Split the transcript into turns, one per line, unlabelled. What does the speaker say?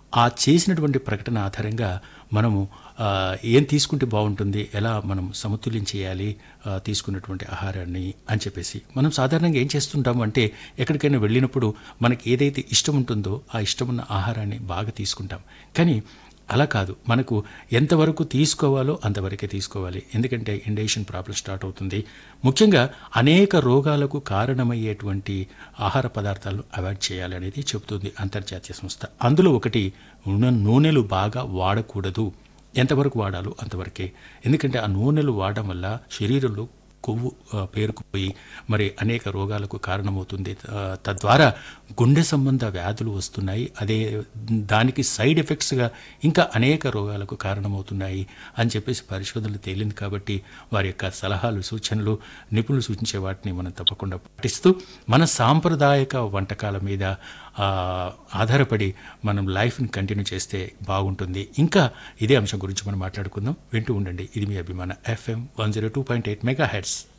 ఆ చేసినటువంటి ప్రకటన ఆధారంగా మనము ఆ, ఏం తీసుకుంటే బాగుంటుంది ఎలా మనం సమతుల్యం చేయాలి ఆ, తీసుకున్నటువంటి ఆహారాన్ని అని చెప్పేసి మనం సాధారణంగా ఏం చేస్తుంటాము అంటే ఎక్కడికైనా వెళ్ళినప్పుడు మనకి ఏదైతే ఇష్టం ఉంటుందో ఆ ఇష్టమున్న ఆహారాన్ని బాగా తీసుకుంటాం కానీ అలా కాదు మనకు ఎంతవరకు తీసుకోవాలో అంతవరకే తీసుకోవాలి ఎందుకంటే ఇండేషన్ ప్రాబ్లం స్టార్ట్ అవుతుంది ముఖ్యంగా అనేక రోగాలకు కారణమయ్యేటువంటి ఆహార పదార్థాలను అవాయిడ్ చేయాలి అనేది చెబుతుంది అంతర్జాతీయ సంస్థ అందులో ఒకటి నూనె- నూనెలు బాగా వాడకూడదు ఎంతవరకు వాడాలో అంతవరకే ఎందుకంటే ఆ నూనెలు వాడడం వల్ల శరీరంలో కొవ్వు ఆ, పేరుకుపోయి మరి అనేక రోగాలకు కారణమవుతుంది ఆ, తద్వారా గుండె సంబంధ వ్యాధులు వస్తున్నాయి అదే దానికి సైడ్ ఎఫెక్ట్స్గా ఇంకా అనేక రోగాలకు కారణమవుతున్నాయి అని చెప్పేసి పరిశోధనలు తేలింది కాబట్టి వారి యొక్క సలహాలు సూచనలు నిపుణులు సూచించే వాటిని మనం తప్పకుండా పాటిస్తూ మన సాంప్రదాయక వంటకాల మీద ఆ, ఆధారపడి మనం లైఫ్ని కంటిన్యూ చేస్తే బాగుంటుంది ఇంకా ఇదే అంశం గురించి మనం మాట్లాడుకుందాం వింటూ ఉండండి ఇది మీ అభిమాన FM one zero two point eight mega heads